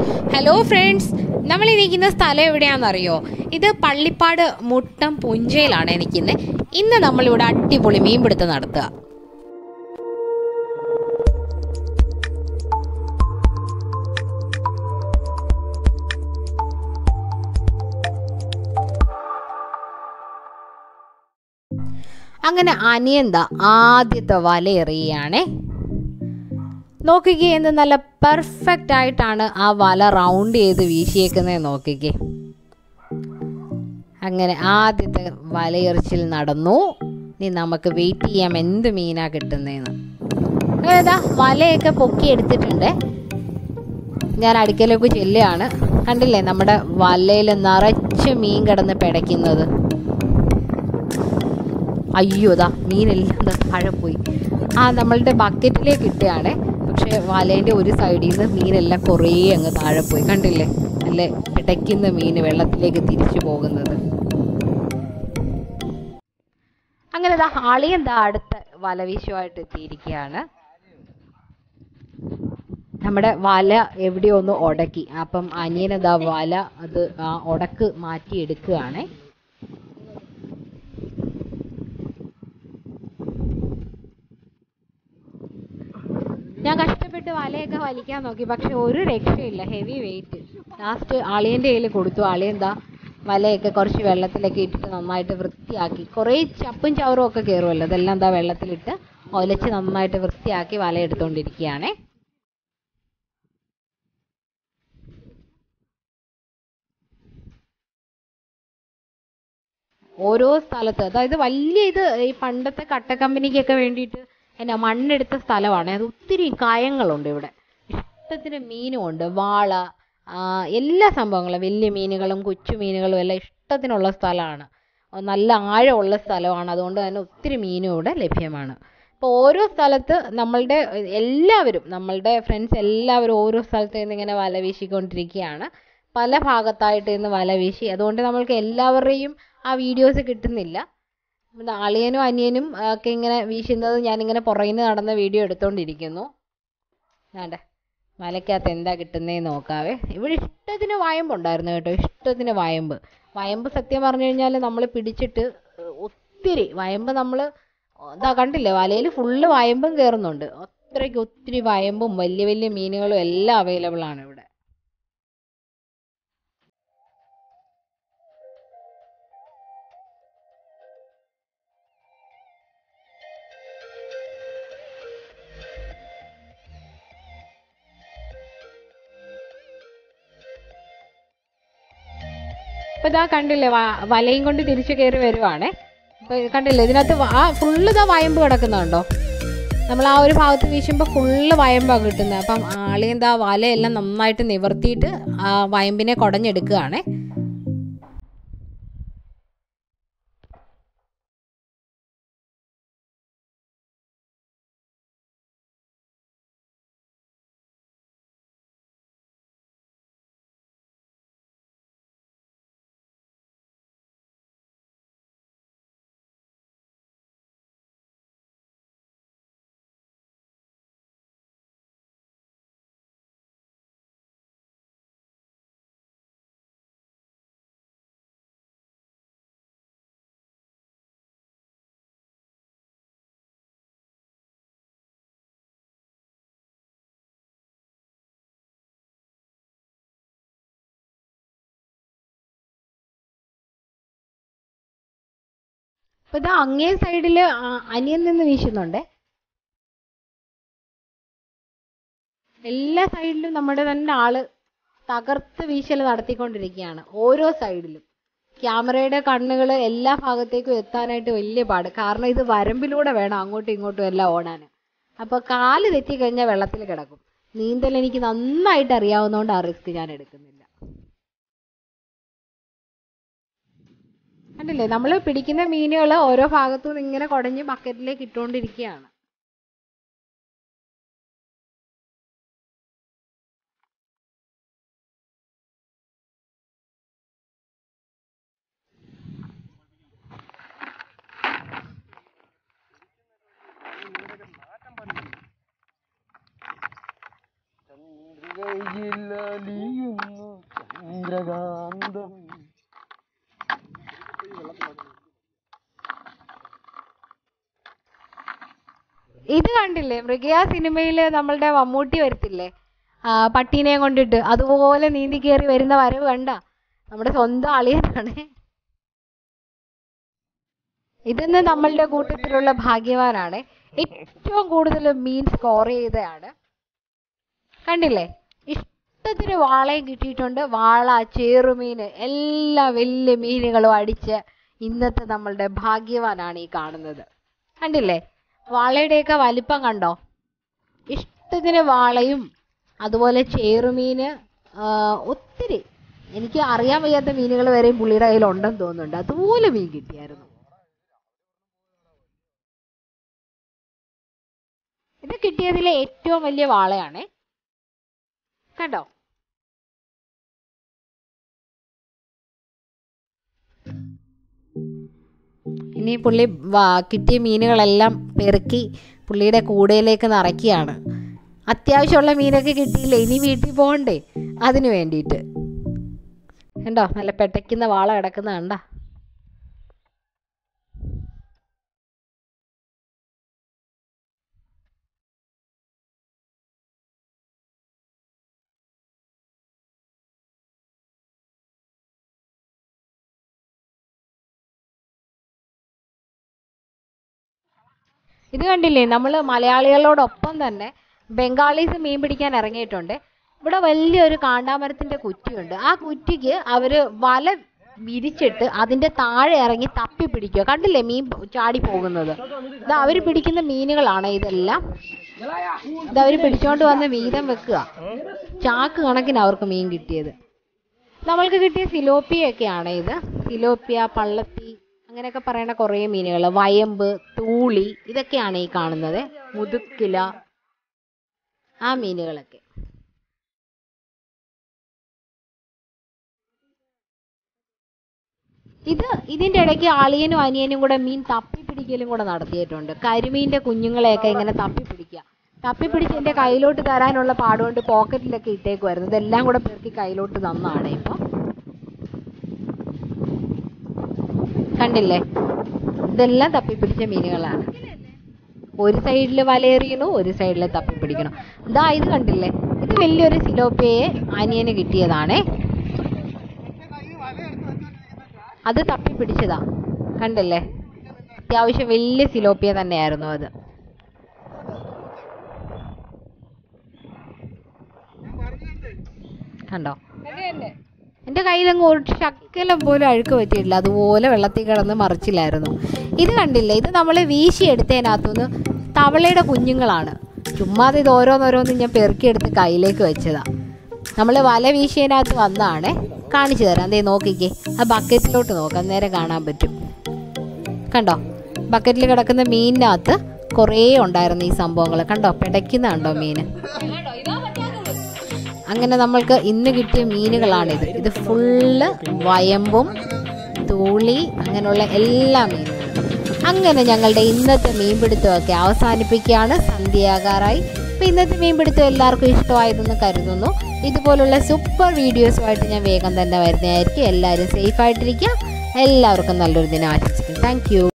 hello friends നമ്മൾ ഇരിക്കുന്ന സ്ഥലം എവിടെയാണെന്നറിയോ ഇത് പള്ളിപ്പാട് മുട്ടം പുഞ്ചയിലാണ് നിൽക്കുന്നത് ഇന്ന് നമ്മളിവിടെ അടിപൊളി മീൻപിടുത്തം നടത്തുക അങ്ങനെ അനിയന്ത ആദ്യത്തെ വല എറിയുകയാണേ നോക്കിക്കേ എന്ത് നല്ല പെർഫെക്റ്റ് ആയിട്ടാണ് ആ വല റൗണ്ട് ചെയ്ത് വീശിയേക്കുന്നത് നോക്കിക്കേ അങ്ങനെ ആദ്യത്തെ വലയെറിച്ചിൽ നടന്നു ഇനി നമുക്ക് വെയിറ്റ് ചെയ്യാം എന്ത് മീനാ കിട്ടുന്നതെന്ന് ഏതാ വലയൊക്കെ പൊക്കി എടുത്തിട്ടുണ്ട് ഞാൻ അടുക്കലേക്ക് ചെല്ലുകയാണ് കണ്ടില്ലേ നമ്മുടെ വലയിൽ നിറച്ച് മീൻ കിടന്ന് പിടയ്ക്കുന്നത് അയ്യോ ദാ മീനെല്ലാം ദാ താഴെ പോയി ആ നമ്മളുടെ ബക്കറ്റിലേക്ക് ഇട്ടുകയാണ് പക്ഷേ വലേൻ്റെ ഒരു സൈഡിൽ നിന്ന് മീനെല്ലാം കുറേ അങ്ങ് താഴെ പോയി കണ്ടില്ലേ നല്ല പിടയ്ക്കുന്ന മീൻ വെള്ളത്തിലേക്ക് തിരിച്ചു പോകുന്നത് അങ്ങനെ ദാ ആളിയെന്താ അടുത്ത വലവീശുമായിട്ട് എത്തിയിരിക്കുകയാണ് നമ്മുടെ വല എവിടെയോ ഒന്ന് ഉടക്കി അപ്പം അനിയനതാ വല അത് ആ ഉടക്ക് മാറ്റി എടുക്കുകയാണേ ഞാൻ കഷ്ടപ്പെട്ട് വലയൊക്കെ വലിക്കാൻ നോക്കി പക്ഷെ ഒരു രക്ഷയില്ല ഹെവി വെയിറ്റ് ലാസ്റ്റ് അളിയൻ്റെ കയ്യിൽ കൊടുത്തു അളിയൻ ദാ വലയൊക്കെ കുറച്ച് വെള്ളത്തിലൊക്കെ ഇട്ടിട്ട് നന്നായിട്ട് വൃത്തിയാക്കി കുറേ ചപ്പും ചവറും ഒക്കെ കയറുമല്ലോ അതെല്ലാം ദാ വെള്ളത്തിലിട്ട് ഒലച്ച് നന്നായിട്ട് വൃത്തിയാക്കി വല എടുത്തുകൊണ്ടിരിക്കുകയാണേ ഓരോ സ്ഥലത്ത് അതായത് വലിയ ഇത് ഈ പണ്ടത്തെ കട്ട കമ്പനിക്കൊക്കെ വേണ്ടിയിട്ട് എന്നാ മണ്ണെടുത്ത സ്ഥലമാണ് അത് ഒത്തിരി കായങ്ങളുണ്ട് ഇവിടെ ഇഷ്ടത്തിന് മീനുമുണ്ട് വാള ആ, എല്ലാ സംഭവങ്ങളും വലിയ മീനുകളും കൊച്ചു മീനുകളും എല്ലാം ഇഷ്ടത്തിനുള്ള സ്ഥലമാണ് നല്ല ആഴമുള്ള സ്ഥലമാണ് അതുകൊണ്ട് തന്നെ ഒത്തിരി മീനും ഇവിടെ ലഭ്യമാണ് അപ്പോൾ ഓരോ സ്ഥലത്ത് നമ്മളുടെ എല്ലാവരും നമ്മളുടെ ഫ്രണ്ട്സ് എല്ലാവരും ഓരോ സ്ഥലത്ത് നിന്ന് ഇങ്ങനെ വല വീശിക്കൊണ്ടിരിക്കുകയാണ് പല ഭാഗത്തായിട്ട് ഇന്ന് വല വീശി അതുകൊണ്ട് നമ്മൾക്ക് എല്ലാവരുടെയും ആ വീഡിയോസ് കിട്ടുന്നില്ല ഇത് അളിയനും അനിയനും ഒക്കെ ഇങ്ങനെ വീശുന്നത് ഞാനിങ്ങനെ പുറകിൽ നിന്ന് നടന്ന വീഡിയോ എടുത്തുകൊണ്ടിരിക്കുന്നു വേണ്ടേ വലയ്ക്കകത്ത് എന്താ കിട്ടുന്നതെന്ന് നോക്കാവേ ഇവിടെ ഇഷ്ടത്തിന് വയമ്പുണ്ടായിരുന്നു കേട്ടോ ഇഷ്ടത്തിന് വയമ്പ് വയമ്പ് സത്യം പറഞ്ഞു കഴിഞ്ഞാൽ നമ്മൾ പിടിച്ചിട്ട് ഒത്തിരി വയമ്പ് നമ്മൾ ഇതാ കണ്ടില്ലേ വലയിൽ ഫുള്ള് വയമ്പും കയറുന്നുണ്ട് അത്രയ്ക്ക് ഒത്തിരി വയമ്പും വലിയ വലിയ മീനുകളും എല്ലാം അവൈലബിൾ ആണ് ഇവിടെ ഇപ്പൊ ഇതാ കണ്ടില്ലേ വ- വലയും കൊണ്ട് തിരിച്ചു കയറി വരുവാണേ അപ്പൊ ഇത് കണ്ടില്ലേ ഇതിനകത്ത് വ- ആ ഫുള്ള് ഇതാ വയമ്പ് കിടക്കുന്നുണ്ടോ നമ്മൾ ആ ഒരു ഭാഗത്ത് വീശുമ്പോൾ ഫുള്ള് വയമ്പാണ് കിട്ടുന്നത് അപ്പം ആളിയെന്താ വലയെല്ലാം നന്നായിട്ട് നിവർത്തിയിട്ട് ആ വയമ്പിനെ കുടഞ്ഞെടുക്കുകയാണേ അപ്പൊ ഇതാ അങ്ങേ സൈഡില് അനിയൻ നിന്ന് വീശുന്നുണ്ടേ എല്ലാ സൈഡിലും നമ്മുടെ തന്നെ ആള് തകർത്ത് വീശൽ നടത്തിക്കൊണ്ടിരിക്കുകയാണ് ഓരോ സൈഡിലും ക്യാമറയുടെ കണ്ണുകൾ എല്ലാ ഭാഗത്തേക്കും എത്താനായിട്ട് വലിയ പാട് കാരണം ഇത് വരമ്പിലൂടെ വേണം അങ്ങോട്ടും ഇങ്ങോട്ടും എല്ലാം ഓടാൻ അപ്പോൾ കാല് തെറ്റിക്കഴിഞ്ഞാൽ വെള്ളത്തിൽ കിടക്കും നീന്തൽ എനിക്ക് നന്നായിട്ട് അറിയാവുന്നതുകൊണ്ട് ആ റിസ്ക് ഞാൻ എടുക്കുന്നില്ല കണ്ടില്ലേ നമ്മൾ പിടിക്കുന്ന മീനുകൾ ഓരോ ഭാഗത്തു നിന്ന് ഇങ്ങനെ കുടഞ്ഞ് ബക്കറ്റിലേക്ക് ഇട്ടുകൊണ്ടിരിക്കുകയാണ് കയ്യിലലിയുന്നു ചന്ദ്രകാന്തം ഇത് കണ്ടില്ലേ മൃഗയ സിനിമയിൽ നമ്മളുടെ മമ്മൂട്ടി വരത്തില്ലേ ആ പട്ടീനെ കൊണ്ടിട്ട് അതുപോലെ നീന്തി കയറി വരുന്ന വരവ് കണ്ട നമ്മുടെ സ്വന്തം അളിയനാണ് ഇതെന്ന് നമ്മളുടെ കൂട്ടത്തിലുള്ള ഭാഗ്യവാനാണ് ഏറ്റവും കൂടുതൽ മീൻ സ്കോർ ചെയ്തയാണ് കണ്ടില്ലേ ഇഷ്ടത്തിന് വാളയും കിട്ടിയിട്ടുണ്ട് വാള ചേറുമീൻ എല്ലാ വലിയ മീനുകളും അടിച്ച് ഇന്നത്തെ നമ്മളുടെ ഭാഗ്യവാനാണ് ഈ കാണുന്നത് കണ്ടില്ലേ വാളയുടെയൊക്കെ വലിപ്പം കണ്ടോ ഇഷ്ടത്തിന് വാളയും അതുപോലെ ചേറുമീന് ആ, ഒത്തിരി എനിക്ക് അറിയാൻ വയ്യാത്ത മീനുകൾ വരെയും പുള്ളിയുടെ കയ്യിൽ ഉണ്ടെന്ന് തോന്നുന്നുണ്ട് അതുപോലെ മീൻ കിട്ടിയായിരുന്നു ഇത് കിട്ടിയതിലെ ഏറ്റവും വലിയ വാളയാണേ കണ്ടോ ഇനി പുള്ളി വാ- കിട്ടിയ മീനുകളെല്ലാം പെറുക്കി പുള്ളിയുടെ കൂടയിലേക്ക് നിറയ്ക്കുകയാണ് അത്യാവശ്യമുള്ള മീനൊക്കെ കിട്ടിയില്ലേ ഇനി വീട്ടിൽ പോകണ്ടേ അതിന് വേണ്ടിയിട്ട് കണ്ടോ നല്ല പെട്ടയ്ക്കുന്ന വാള കിടക്കുന്ന കണ്ട ഇത് കണ്ടില്ലേ നമ്മൾ മലയാളികളോടൊപ്പം തന്നെ ബംഗാളീസ് മീൻ പിടിക്കാൻ ഇറങ്ങിയിട്ടുണ്ട് ഇവിടെ വലിയൊരു കാണ്ടാമരത്തിന്റെ കുറ്റിയുണ്ട് ആ കുറ്റിക്ക് അവര് വല വിരിച്ചിട്ട് അതിന്റെ താഴെ ഇറങ്ങി തപ്പി പിടിക്കുക കണ്ടില്ലേ മീൻ ചാടി പോകുന്നത് ഇത് അവര് പിടിക്കുന്ന മീനുകളാണ് ഇതെല്ലാം ഇത് അവര് പിടിച്ചോണ്ട് വന്ന് വീതം വെക്കുക ചാക്ക് കണക്കിന് അവർക്ക് മീൻ കിട്ടിയത് നമ്മൾക്ക് കിട്ടിയ സിലോപ്പിയൊക്കെയാണ് ഇത് സിലോപ്പിയ പള്ളത്തി അങ്ങനെയൊക്കെ പറയുന്ന കുറേ മീനുകൾ വയമ്പ് തൂളി ഇതൊക്കെയാണ് ഈ കാണുന്നത് മുതുക്കില ആ മീനുകളൊക്കെ ഇത് ഇതിന്റെ ഇടയ്ക്ക് അളിയനും അനിയനും കൂടെ മീൻ തപ്പിപ്പിടിക്കലും കൂടെ നടത്തിയിട്ടുണ്ട് കരിമീന്റെ കുഞ്ഞുങ്ങളെയൊക്കെ ഇങ്ങനെ തപ്പിപ്പിടിക്കുക തപ്പിപ്പിടിച്ച് എന്റെ കയ്യിലോട്ട് തരാനുള്ള പാടുകൊണ്ട് പോക്കറ്റിലൊക്കെ ഇട്ടേക്കുമായിരുന്നു ഇതെല്ലാം കൂടെ പെറുക്കി കയ്യിലോട്ട് തന്നാണ് ഇപ്പൊ കണ്ടില്ലേ ഇതെല്ലാം തപ്പിപ്പിടിച്ച മീനുകളാണ് ഒരു സൈഡിൽ വലയെറിയണു ഒരു സൈഡിൽ തപ്പിപ്പിടിക്കണം ഇതാ ഇത് കണ്ടില്ലേ ഇത് വലിയൊരു സിലോപ്പിയെ അനിയന് കിട്ടിയതാണേ അത് തപ്പിപ്പിടിച്ചതാ കണ്ടില്ലേ അത്യാവശ്യം വലിയ സിലോപ്പിയ തന്നെയായിരുന്നു അത് കണ്ടോ എൻ്റെ കയ്യിലങ്ങ് ഒരു ശക്കലം പോലും അഴുക്ക് പറ്റിയിട്ടില്ല അതുപോലെ വെള്ളത്തിൽ കിടന്ന് മറിച്ചില്ലായിരുന്നു ഇത് കണ്ടില്ലേ ഇത് നമ്മൾ വീശിയെടുത്തതിനകത്തുനിന്ന് തവളയുടെ കുഞ്ഞുങ്ങളാണ് ചുമ്മാതെ ഇത് ഓരോന്നോരോന്ന് ഞാൻ പെറുക്കിയെടുത്ത് കയ്യിലേക്ക് വെച്ചതാ നമ്മൾ വല വീശിയതിനകത്ത് വന്നതാണേ കാണിച്ചു തരാം ദേ നോക്കിക്കേ ആ ബക്കറ്റിലോട്ട് നോക്കാം നേരെ കാണാൻ പറ്റും കണ്ടോ ബക്കറ്റിൽ കിടക്കുന്ന മീനിനകത്ത് കുറേ ഉണ്ടായിരുന്നു ഈ സംഭവങ്ങൾ കണ്ടോ പിടയ്ക്കുന്ന കണ്ടോ മീൻ അങ്ങനെ നമ്മൾക്ക് ഇന്ന് കിട്ടിയ മീനുകളാണിത് ഇത് ഫുള്ള് വയമ്പും തൂളി അങ്ങനെയുള്ള എല്ലാ മീനുകളും അങ്ങനെ ഞങ്ങളുടെ ഇന്നത്തെ മീൻപിടുത്തമൊക്കെ അവസാനിപ്പിക്കുകയാണ് സന്ധ്യയാകാറായി അപ്പോൾ ഇന്നത്തെ മീൻപിടുത്തം എല്ലാവർക്കും ഇഷ്ടമായതെന്ന് കരുതുന്നു ഇതുപോലുള്ള സൂപ്പർ വീഡിയോസുമായിട്ട് ഞാൻ വേഗം തന്നെ വരുന്നതായിരിക്കും എല്ലാവരും സേഫായിട്ടിരിക്കുക എല്ലാവർക്കും നല്ലൊരു ദിനം ആശംസിക്കുന്നു താങ്ക്